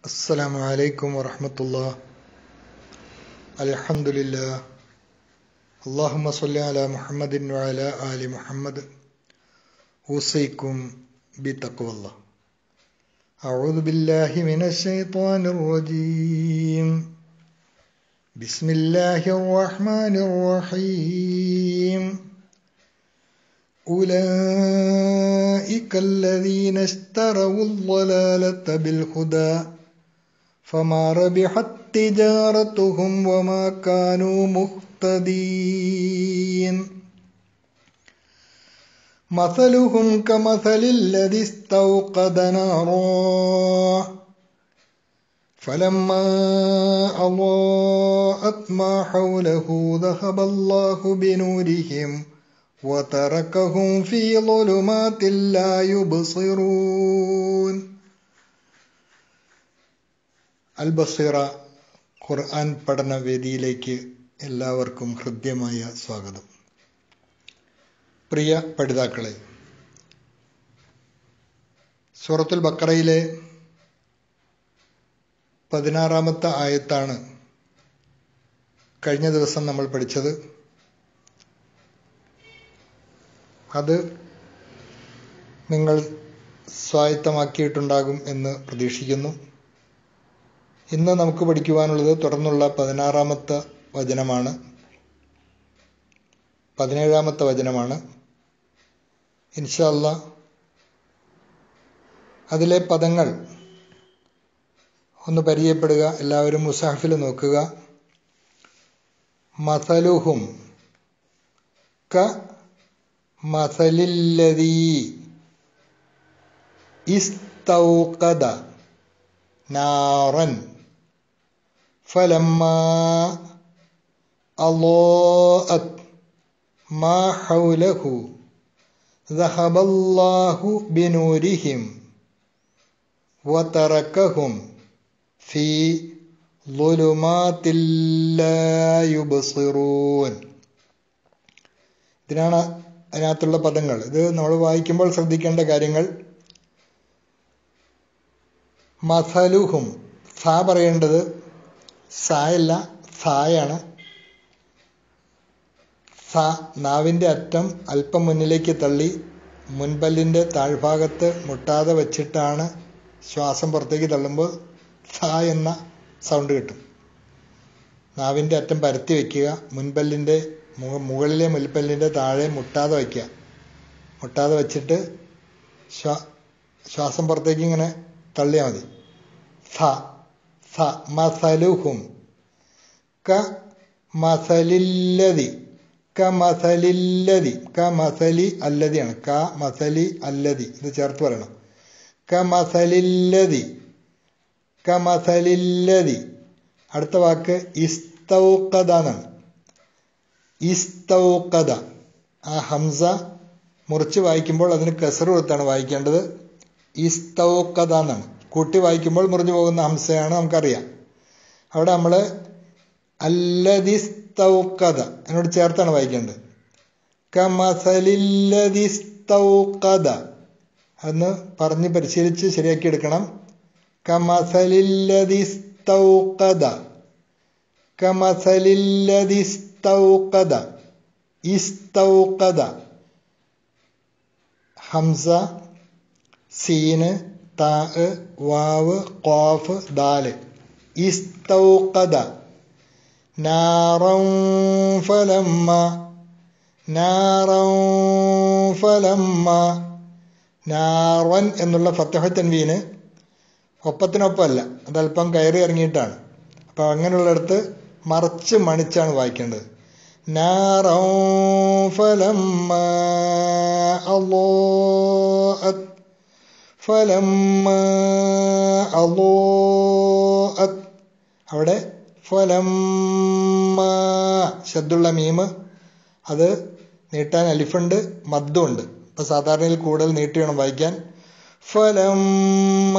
السلام عليكم ورحمة الله الحمد لله اللهم صل على محمد وعلى آل محمد أوصيكم بتقوى الله أعوذ بالله من الشيطان الرجيم بسم الله الرحمن الرحيم أولئك الذين اشتروا الضلالة بالهدى فما ربحت تجارتهم وما كانوا مهتدين مثلهم كمثل الذي استوقد نارا فلما أضاءت ما حوله ذهب الله بنورهم وتركهم في ظلمات لا يبصرون അൽ ബസീറ ഖുർആൻ പഠന വേദിയിലേക്ക് എല്ലാവർക്കും ഹൃദ്യമായ സ്വാഗതം പ്രിയ പഠിതാക്കളെ സൂറത്തുൽ ബക്കറയിലെ പതിനാറാമത്തെ ആയത്താണ് കഴിഞ്ഞ ദിവസം നമ്മൾ പഠിച്ചത് അത് നിങ്ങൾ സ്വായത്തമാക്കിയിട്ടുണ്ടാകും എന്ന് പ്രതീക്ഷിക്കുന്നു ഇന്ന് നമുക്ക് പഠിക്കുവാനുള്ളത് തുടർന്നുള്ള പതിനാറാമത്തെ വചനമാണ് പതിനേഴാമത്തെ വചനമാണ് ഇൻഷല്ല അതിലെ പദങ്ങൾ ഒന്ന് പരിചയപ്പെടുക എല്ലാവരും മുസാഫിൽ നോക്കുക മസലുഹും ക മസലില്ലതീ ഇസ്തൗഖദ നാറൻ فلما أضاءت ما حوله ذهب الله بنورهم وتركهم في ظلمات لا يبصرون ഇതിനാണ് അതിനകത്തുള്ള പദങ്ങൾ ഇത് നമ്മൾ വായിക്കുമ്പോൾ ശ്രദ്ധിക്കേണ്ട കാര്യങ്ങൾ മസലുഹും സ പറയേണ്ടത് സായല്ല സായാണ് സ നാവിൻ്റെ അറ്റം അല്പം മുന്നിലേക്ക് തള്ളി മുൻപല്ലിൻ്റെ താഴ്ഭാഗത്ത് മുട്ടാതെ വച്ചിട്ടാണ് ശ്വാസം പുറത്തേക്ക് തള്ളുമ്പോൾ സ എന്ന സൗണ്ട് കിട്ടും നാവിൻ്റെ അറ്റം പരത്തി വയ്ക്കുക മുൻപല്ലിൻ്റെ മുകളിലെ മുൻപല്ലിൻ്റെ താഴെ മുട്ടാതെ വയ്ക്കുക മുട്ടാതെ വച്ചിട്ട് ശ്വാ ശ്വാസം പുറത്തേക്ക് ഇങ്ങനെ തള്ളിയാൽ മതി സ സ മസലുഹും ക മസലില്ലതി ക മസലില്ലതി ക മസലി അല്ലതിയാണ് ക മസലി അല്ലതി ഇത് ചേർത്ത് പറയണം ക മസലില്ലതി ക മസലില്ലതി അടുത്ത വാക്ക് ഇസ്തൗക്കത എന്നാണ് ഇസ്തൗക്കത ആ ഹംസ മുറിച്ച് വായിക്കുമ്പോൾ അതിന് കസറ് കൊടുത്താണ് വായിക്കേണ്ടത് ഇസ്തൗക്കത എന്നാണ് കൂട്ടി വായിക്കുമ്പോൾ മുറിഞ്ഞു പോകുന്ന ഹംസയാണ് നമുക്കറിയാം അവിടെ നമ്മൾ അല്ലതിസ്തൗക്കത എന്നോട് ചേർത്താണ് വായിക്കേണ്ടത് കമസലില്ലതിസ്തൗക്കത അന്ന് പറഞ്ഞ് പരിശീലിച്ച് ശരിയാക്കി എടുക്കണം കമസലില്ലതിസ്തൗക്കത കമസലില്ലതിസ്തൗക്കത ഇസ്തൗക്കത ഹംസ സീന് താ വാവ് ഖാഫ് ദാല് ഇസ്തൗഖദ നാറൻ ഫലമ്മ നാറൻ ഫലമ്മ നാറൻ എന്നുള്ള ഫത്തഹ തൻവീന് ഒപ്പത്തിനൊപ്പമല്ല അതല്പം കയറി ഇറങ്ങിയിട്ടാണ് അപ്പോൾ അങ്ങനെയുള്ളിടത്ത് മറച്ച് മണിച്ചാണ് വായിക്കേണ്ടത് നാറൻ ഫലമ്മ അള്ളോ ഫലമ്മ അലോഅത് അവിടെ ഫലമ്മ ശബ്ദുള്ള മീമ് അത് നീട്ടാൻ അലിഫുണ്ട് മദ്ദുണ്ട് ഇപ്പം സാധാരണയിൽ കൂടുതൽ നീട്ടി വേണം വായിക്കാൻ ഫലമ്മ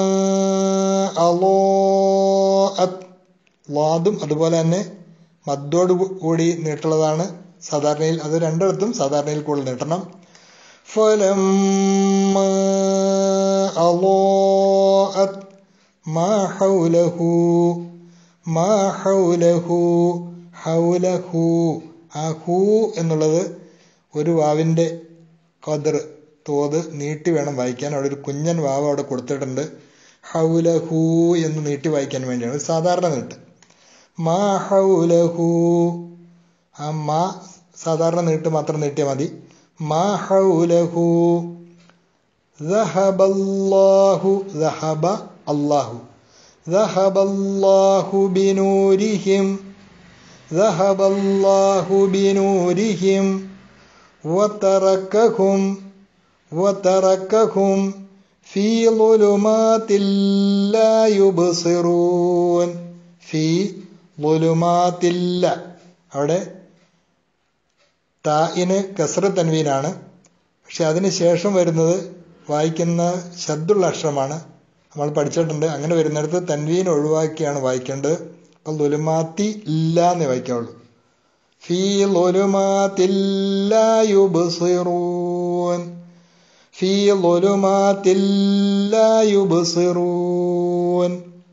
അലോഅത് ലാദും അതുപോലെ തന്നെ മദ്ദോട് കൂടി നീട്ടുള്ളതാണ് സാധാരണയിൽ അത് രണ്ടിടത്തും സാധാരണയിൽ കൂടുതൽ നീട്ടണം فلما أضاءت മാ ഹൗലഹു മാ ഹൗലഹു ഹൗലഹു ആ ഹൂ എന്നുള്ളത് ഒരു വാവിൻ്റെ കതിർ തോത് നീട്ടി വേണം വായിക്കാൻ അവിടെ ഒരു കുഞ്ഞൻ വാവ് അവിടെ കൊടുത്തിട്ടുണ്ട് ഹൗലഹു എന്ന് നീട്ടി വായിക്കാൻ വേണ്ടിയാണ് ഒരു സാധാരണ നീട്ട് മാ ഹൗലഹു ആ മാ സാധാരണ നീട്ട് മാത്രം നീട്ടിയാൽ മതി മാ ഹൗലഹു ذهب الله ذهب الله ذهب الله بنورهم ذهب الله بنورهم وتركهم وتركهم في ظلمات لا يبصرون في ظلمات لا അവിടെ തായിന് കസറ് തൻവീനാണ് പക്ഷെ അതിന് ശേഷം വരുന്നത് വായിക്കുന്ന ശബ്ദുള്ള അക്ഷരമാണ് നമ്മൾ പഠിച്ചിട്ടുണ്ട് അങ്ങനെ വരുന്നിടത്ത് തൻവീൻ ഒഴിവാക്കിയാണ് വായിക്കേണ്ടത് അപ്പോൾ ലുലുമാത്തി ഇല്ല എന്നേ വായിക്കാവുള്ളൂ ഫീ ലുലുമാത്തില്ലായുബിറൂൻ ഫീ ലുലുമാത്തില്ലായുബിറൂൻ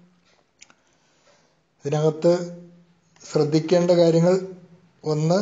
ഇതിനകത്ത് ശ്രദ്ധിക്കേണ്ട കാര്യങ്ങൾ ഒന്ന്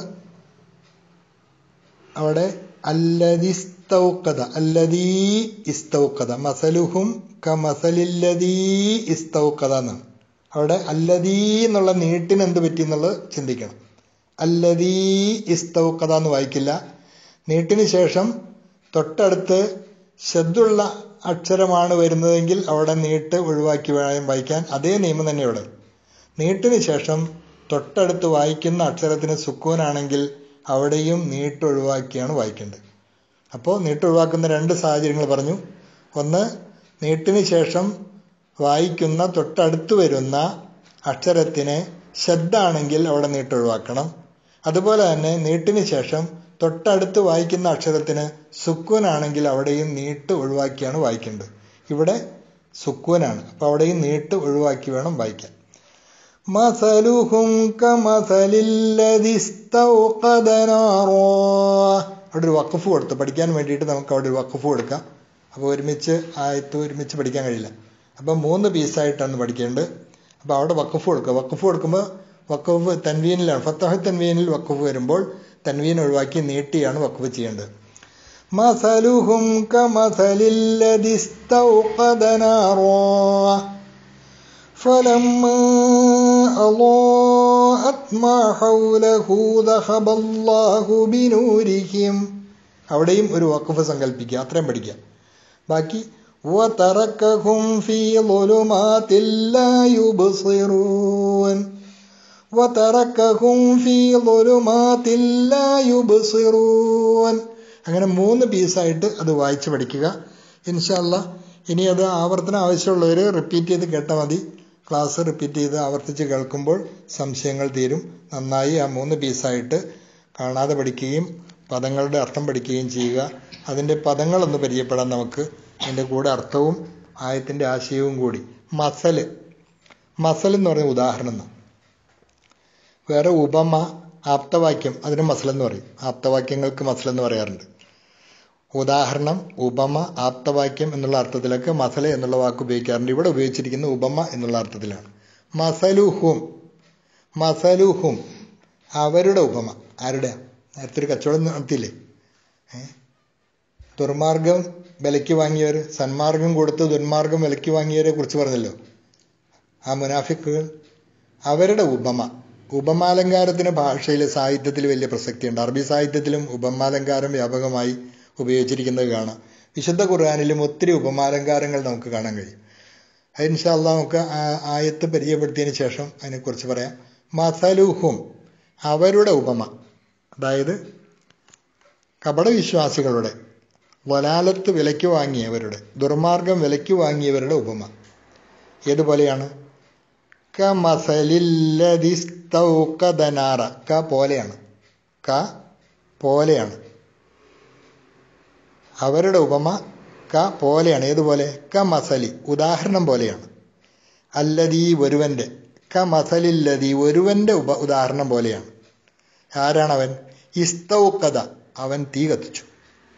അവിടെ അല്ലതിസ്തൗക്കത അല്ലതീ ഇസ്തൗക്കത മസലുഹും ക മസലില്ലതീ ഇസ്തൗക്കത എന്നാണ് അവിടെ അല്ലതീ എന്നുള്ള നീട്ടിന് എന്ത് പറ്റി എന്നുള്ളത് ചിന്തിക്കണം അല്ലതീ ഇസ്തൗക്കത എന്ന് വായിക്കില്ല നീട്ടിന് ശേഷം തൊട്ടടുത്ത് ശബ്ദുള്ള അക്ഷരമാണ് വരുന്നതെങ്കിൽ അവിടെ നീട്ട് ഒഴിവാക്കി വേണം വായിക്കാൻ അതേ നിയമം തന്നെ ഇവിടെ നീട്ടിന് ശേഷം തൊട്ടടുത്ത് വായിക്കുന്ന അക്ഷരത്തിന് സുക്കൂനാണെങ്കിൽ അവിടെയും നീട്ട് ഒഴിവാക്കിയാണ് വായിക്കേണ്ടത് അപ്പോൾ നീട്ട് ഒഴിവാക്കുന്ന രണ്ട് സാഹചര്യങ്ങൾ പറഞ്ഞു ഒന്ന് നീട്ടിന് ശേഷം വായിക്കുന്ന തൊട്ടടുത്ത് വരുന്ന അക്ഷരത്തിന് ശബ്ദാണെങ്കിൽ അവിടെ നീട്ട് ഒഴിവാക്കണം അതുപോലെ തന്നെ നീട്ടിന് ശേഷം തൊട്ടടുത്ത് വായിക്കുന്ന അക്ഷരത്തിന് സുക്കൂനാണെങ്കിൽ അവിടെയും നീട്ട് ഒഴിവാക്കിയാണ് വായിക്കേണ്ടത് ഇവിടെ സുക്കൂനാണ് അപ്പോൾ അവിടെയും നീട്ട് ഒഴിവാക്കി വേണം വായിക്കാൻ മസലുഹും കമസലില്ലതിസ്തൗഖദനാറോ അവിടെ ഒരു വഖഫ് കൊടുത്തു പഠിക്കാൻ വേണ്ടിയിട്ട് നമുക്ക് അവിടെ ഒരു വഖഫ് കൊടുക്കാം അപ്പോൾ ഒരുമിച്ച് ആയത്ത് ഒരുമിച്ച് പഠിക്കാൻ കഴിയില്ല അപ്പം മൂന്ന് പീസായിട്ടാണ് പഠിക്കേണ്ടത് അപ്പോൾ അവിടെ വഖഫ് കൊടുക്കുക വഖഫ് കൊടുക്കുമ്പോൾ വഖഫ് തൻവീനിലാണ് ഫത്തഹ തൻവീനിൽ വഖഫ് വരുമ്പോൾ തൻവീൻ ഒഴിവാക്കി നീട്ടിയാണ് വഖഫ് ചെയ്യേണ്ടത് മസലുഹും കമസലില്ലതിസ്തൗഖദനാറോ فلما أضاءت ما حوله ذهب الله بنورهم അവിടെയും ഒരു വഖഫ് സങ്കല്പിക്കുക അത്രയും പഠിക്കുക ബാക്കി وتركهم في ظلمات لا يبصرون وتركهم في ظلمات لا يبصرون അങ്ങനെ മൂന്ന് പീസായിട്ട് അത് വായിച്ച് പഠിക്കുക ഇൻഷല്ല ഇനി അത് ആവർത്തനം ആവശ്യമുള്ളവർ റിപ്പീറ്റ് ചെയ്ത് കേട്ടാൽ മതി ക്ലാസ് റിപ്പീറ്റ് ചെയ്ത് ആവർത്തിച്ച് കേൾക്കുമ്പോൾ സംശയങ്ങൾ തീരും നന്നായി ആ മൂന്ന് പീസായിട്ട് കാണാതെ പഠിക്കുകയും പദങ്ങളുടെ അർത്ഥം പഠിക്കുകയും ചെയ്യുക അതിൻ്റെ പദങ്ങളൊന്ന് പരിചയപ്പെടാൻ നമുക്ക് അതിൻ്റെ കൂടെ അർത്ഥവും ആയത്തിൻ്റെ ആശയവും കൂടി മസല് മസൽ എന്ന് പറയുന്ന ഉദാഹരണം എന്ന് വേറെ ഉപമ ആപ്തവാക്യം അതിന് മസലെന്ന് പറയും ആപ്തവാക്യങ്ങൾക്ക് മസലെന്ന് പറയാറുണ്ട് ഉദാഹരണം ഉപമ ആപ്തവാക്യം എന്നുള്ള അർത്ഥത്തിലൊക്കെ മസല എന്നുള്ള വാക്ക് ഉപയോഗിക്കാറുണ്ട് ഇവിടെ ഉപയോഗിച്ചിരിക്കുന്ന ഉപമ എന്നുള്ള അർത്ഥത്തിലാണ് മസലുഹും മസലുഹും അവരുടെ ഉപമ ആരുടെ നേരത്തെ ഒരു കച്ചവടം നടത്തിയില്ലേ ദുർമാർഗം വിലയ്ക്ക് വാങ്ങിയവർ സന്മാർഗം കൊടുത്ത് ദുർമാർഗം വിലയ്ക്ക് വാങ്ങിയവരെ കുറിച്ച് പറഞ്ഞല്ലോ ആ മുനാഫിക്കുകൾ അവരുടെ ഉപമ ഉപമാലങ്കാരത്തിന് ഭാഷയിൽ സാഹിത്യത്തിൽ വലിയ പ്രസക്തിയുണ്ട് അറബി സാഹിത്യത്തിലും ഉപമാലങ്കാരം വ്യാപകമായി ഉപയോഗിച്ചിരിക്കുന്നത് കാണാം വിശുദ്ധ ഖുർആാനിലും ഒത്തിരി ഉപമാലങ്കാരങ്ങൾ നമുക്ക് കാണാൻ കഴിയും അത് ഇൻഷാല്ല നമുക്ക് ആയത്ത് പരിചയപ്പെടുത്തിയതിന് ശേഷം അതിനെക്കുറിച്ച് പറയാം മസലുഹും അവരുടെ ഉപമ അതായത് കപടവിശ്വാസികളുടെ വലാലത്ത് വിലയ്ക്ക് വാങ്ങിയവരുടെ ദുർമാർഗം വിലയ്ക്ക് വാങ്ങിയവരുടെ ഉപമ ഏതുപോലെയാണ് ക മസലില്ലതിസ്തൗക്കദനാറ ക പോലെയാണ് ക പോലെയാണ് അവരുടെ ഉപമ ക പോലെയാണ് ഏതുപോലെ ക മസലി ഉദാഹരണം പോലെയാണ് അല്ലതീ ഒരുവന്റെ ക മസലില്ലതി ഒരുവന്റെ ഉപ ഉദാഹരണം പോലെയാണ് ആരാണ് അവൻ ഇസ്തൗക്കത അവൻ തീ കത്തിച്ചു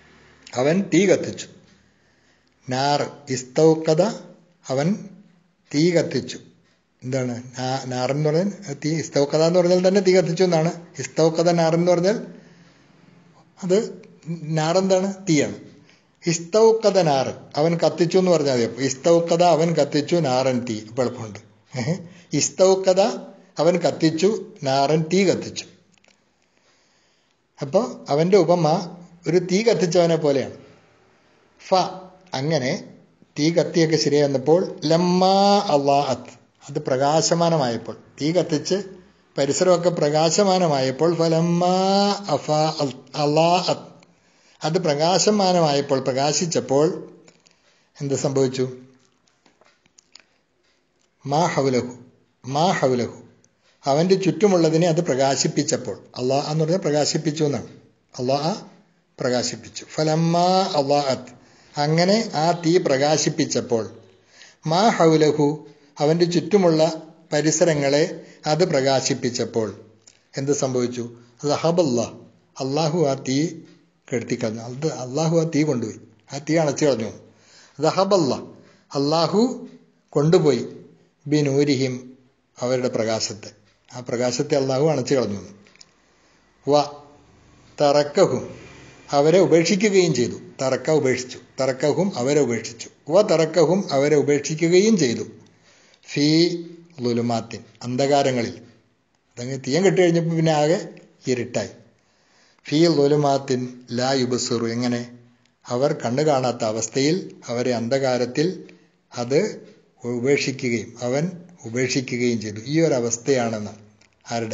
അവൻ തീ കത്തിച്ചു നാർ ഇസ്തൗക്കത അവൻ തീ കത്തിച്ചു എന്താണ് നാറൻ എന്ന് പറഞ്ഞാൽ തീ ഇസ്തൗക്കഥ എന്ന് പറഞ്ഞാൽ തന്നെ തീ കത്തിച്ചു എന്നാണ് ഇസ്തൗക്കഥ നാറൻ എന്ന് പറഞ്ഞാൽ അത് നാറെന്താണ് തീയാണ് ഇസ്തൗക്കഥ നാറൻ അവൻ കത്തിച്ചു എന്ന് പറഞ്ഞാൽ മതി അപ്പോൾ ഇസ്തൗക്കഥ അവൻ കത്തിച്ചു നാറൻ തീ അപ്പോൾ എളുപ്പമുണ്ട് ഇസ്തൗക്കഥ അവൻ കത്തിച്ചു നാറൻ തീ കത്തിച്ചു അപ്പോൾ അവൻ്റെ ഉപമ ഒരു തീ കത്തിച്ചവനെ പോലെയാണ് ഫ അങ്ങനെ തീ കത്തിയൊക്കെ ശരിയായിരുന്നപ്പോൾ ലമ്മാ അള്ളാഹത്ത് അത് പ്രകാശമാനമായപ്പോൾ തീ കത്തിച്ച് പരിസരമൊക്കെ പ്രകാശമാനമായപ്പോൾ ഫലമ്മാ അഫ അള്ളാഹത്ത് അത് പ്രകാശമാനമായപ്പോൾ പ്രകാശിച്ചപ്പോൾ എന്ത് സംഭവിച്ചു മാ ഹൗലഹു മാ ഹൗലഹു അവൻ്റെ ചുറ്റുമുള്ളതിനെ അത് പ്രകാശിപ്പിച്ചപ്പോൾ അള്ളാഹ് എന്ന് പറഞ്ഞാൽ പ്രകാശിപ്പിച്ചു എന്നാണ് അള്ളാഹ് പ്രകാശിപ്പിച്ചു ഫലമ്മാ അള്ളാഹത്ത് അങ്ങനെ ആ തീ പ്രകാശിപ്പിച്ചപ്പോൾ മാ ഹൗലഹു അവൻ്റെ ചുറ്റുമുള്ള പരിസരങ്ങളെ അത് പ്രകാശിപ്പിച്ചപ്പോൾ എന്ത് സംഭവിച്ചു റഹബല്ലാ അള്ളാഹു ആ തീ കെടുത്തിക്കളഞ്ഞു അത് അള്ളാഹു ആ തീ കൊണ്ടുപോയി ആ തീ അണച്ചു കളഞ്ഞു റഹബല്ല അള്ളാഹു കൊണ്ടുപോയി ബിനൂരിഹിം അവരുടെ പ്രകാശത്തെ ആ പ്രകാശത്തെ അള്ളാഹു അണച്ചു കളഞ്ഞു വ തറക്കഹും അവരെ ഉപേക്ഷിക്കുകയും ചെയ്തു തറക്ക ഉപേക്ഷിച്ചു തറക്കഹും അവരെ ഉപേക്ഷിച്ചു വ തറക്കഹും അവരെ ഉപേക്ഷിക്കുകയും ചെയ്തു ഫീ ലുലുമാത്തിൻ അന്ധകാരങ്ങളിൽ അതങ്ങ് തീയം കെട്ടി കഴിഞ്ഞപ്പോൾ പിന്നെ ആകെ ഇരുട്ടായി ഫീ ലുലുമാത്തിൻ ലാ യുബസുറു എങ്ങനെ അവർ കണ്ണു കാണാത്ത അവസ്ഥയിൽ അവരെ അന്ധകാരത്തിൽ അത് ഉപേക്ഷിക്കുകയും അവൻ ഉപേക്ഷിക്കുകയും ചെയ്തു ഈ ഒരു അവസ്ഥയാണെന്ന് ആരുടെ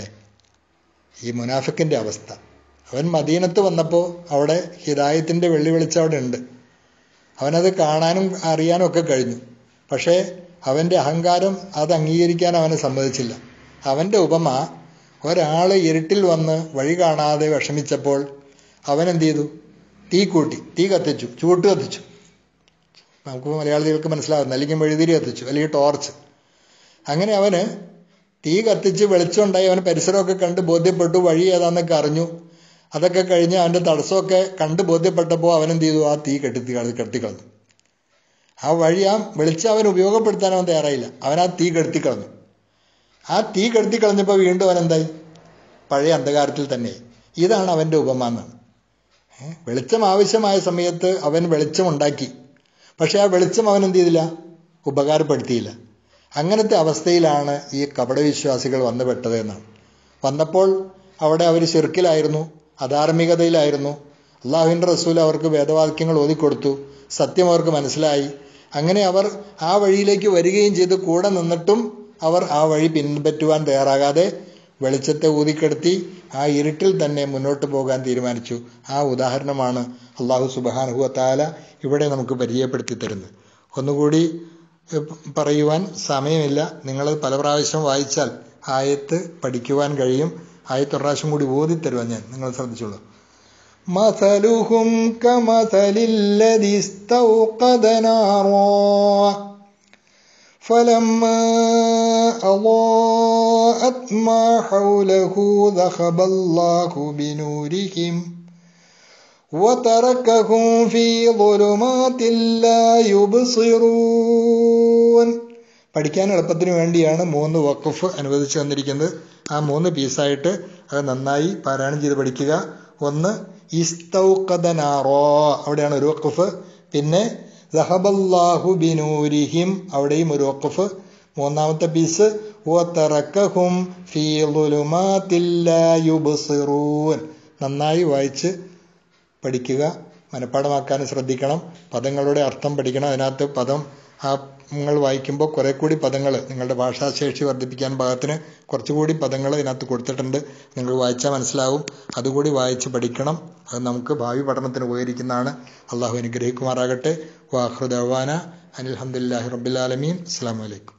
ഈ മുനാഫിക്കിൻ്റെ അവസ്ഥ അവൻ മദീനത്ത് വന്നപ്പോൾ അവിടെ ഹിദായത്തിൻ്റെ വെള്ളി വെളിച്ചം അവിടെ ഉണ്ട് അവനത് കാണാനും അറിയാനും ഒക്കെ കഴിഞ്ഞു പക്ഷേ അവൻ്റെ അഹങ്കാരം അത് അംഗീകരിക്കാൻ അവനെ സമ്മതിച്ചില്ല അവൻ്റെ ഉപമ ഒരാൾ ഇരുട്ടിൽ വന്ന് വഴി കാണാതെ വിഷമിച്ചപ്പോൾ അവൻ എന്ത് ചെയ്തു തീ കൂട്ടി തീ കത്തിച്ചു ചൂട്ട് കത്തിച്ചു നമുക്ക് മലയാളികൾക്ക് മനസ്സിലാകുന്നു അല്ലെങ്കിൽ മെഴുതിരി കത്തിച്ചു അല്ലെങ്കിൽ ടോർച്ച് അങ്ങനെ അവന് തീ കത്തിച്ച് വെളിച്ചമുണ്ടായി അവന് പരിസരമൊക്കെ കണ്ട് ബോധ്യപ്പെട്ടു വഴി ഏതാന്നൊക്കെ അറിഞ്ഞു അതൊക്കെ കഴിഞ്ഞ് അവൻ്റെ തടസ്സമൊക്കെ കണ്ട് ബോധ്യപ്പെട്ടപ്പോൾ അവൻ എന്ത് ചെയ്തു ആ തീ കെട്ടി കെട്ടിക്കളഞ്ഞു ആ വഴി ആ വെളിച്ചം അവൻ ഉപയോഗപ്പെടുത്താൻ അവൻ തയ്യാറായില്ല അവൻ ആ തീ കെടുത്തിക്കളഞ്ഞു ആ തീ കെടുത്തിക്കളഞ്ഞപ്പോൾ വീണ്ടും അവൻ എന്തായി പഴയ അന്ധകാരത്തിൽ തന്നെ ഇതാണ് അവൻ്റെ ഉപമ എന്നാണ് വെളിച്ചം ആവശ്യമായ സമയത്ത് അവൻ വെളിച്ചമുണ്ടാക്കി പക്ഷെ ആ വെളിച്ചം അവൻ എന്ത് ചെയ്തില്ല ഉപകാരപ്പെടുത്തിയില്ല അങ്ങനത്തെ അവസ്ഥയിലാണ് ഈ കപടവിശ്വാസികൾ വന്നു പെട്ടത് എന്നാണ് വന്നപ്പോൾ അവിടെ അവർ ചെറുക്കിലായിരുന്നു അധാർമികതയിലായിരുന്നു അള്ളാഹുവിൻ്റെ റസൂൽ അവർക്ക് വേദവാക്യങ്ങൾ ഓതിക്കൊടുത്തു സത്യം അവർക്ക് മനസ്സിലായി അങ്ങനെ അവർ ആ വഴിയിലേക്ക് വരികയും ചെയ്ത് കൂടെ നിന്നിട്ടും അവർ ആ വഴി പിൻപറ്റുവാൻ തയ്യാറാകാതെ വെളിച്ചത്തെ ഊതിക്കെടുത്തി ആ ഇരുട്ടിൽ തന്നെ മുന്നോട്ട് പോകാൻ തീരുമാനിച്ചു ആ ഉദാഹരണമാണ് അള്ളാഹു സുബാനുഹു താല ഇവിടെ നമുക്ക് പരിചയപ്പെടുത്തി തരുന്നത് ഒന്നുകൂടി പറയുവാൻ സമയമില്ല നിങ്ങൾ പല പ്രാവശ്യം വായിച്ചാൽ ആയത്ത് പഠിക്കുവാൻ കഴിയും ആയത്ത് ഒരു പ്രാവശ്യം കൂടി ഓതിത്തരുവാൻ ഞാൻ നിങ്ങൾ ശ്രദ്ധിച്ചോളൂ مثلهم كمثل الذي استوقد نارا فلما أضاءت ما حوله ذهب الله بنورهم وتركهم في ظلمات لا يبصرون പഠിക്കാൻ എളുപ്പത്തിന് വേണ്ടിയാണ് മൂന്ന് വഖഫ് അനുവദിച്ചു തന്നിരിക്കുന്നത് ആ മൂന്ന് പീസായിട്ട് അത് നന്നായി പാരായണം ചെയ്ത് പഠിക്കുക ഒന്ന് ഇസ്തൗക്കദനാറോ അവിടെയാണ് ഒരു വഖഫ് പിന്നെ സഹബല്ലാഹു ബിനൂരിഹിം അവിടെയും ഒരു വഖഫ് മൂന്നാമത്തെ പീസ് വതറക്കഹും ഫീ ളുലുമാത്തിൽ ലാ യുബ്സിറൂൻ നന്നായി വായിച്ച് പഠിക്കുക മനഃപ്പാടമാക്കാൻ ശ്രദ്ധിക്കണം പദങ്ങളുടെ അർത്ഥം പഠിക്കണം അതിനകത്ത് പദം ആ നിങ്ങൾ വായിക്കുമ്പോൾ കുറെ കൂടി പദങ്ങൾ നിങ്ങളുടെ ഭാഷാശേഷി വർദ്ധിപ്പിക്കാൻ പാകത്തിന് കുറച്ചുകൂടി പദങ്ങൾ ഇതിനകത്ത് കൊടുത്തിട്ടുണ്ട് നിങ്ങൾ വായിച്ചാൽ മനസ്സിലാവും അതുകൂടി വായിച്ച് പഠിക്കണം അത് നമുക്ക് ഭാവി പഠനത്തിന് ഉപകരിക്കുന്നതാണ് അള്ളാഹു അനുഗ്രഹിക്കുമാറാകട്ടെ വാഹൃദവാന അനിൽഹമുല്ലാഹി റബ്ബുലാലമീൻ അസ്സാം വലൈക്കും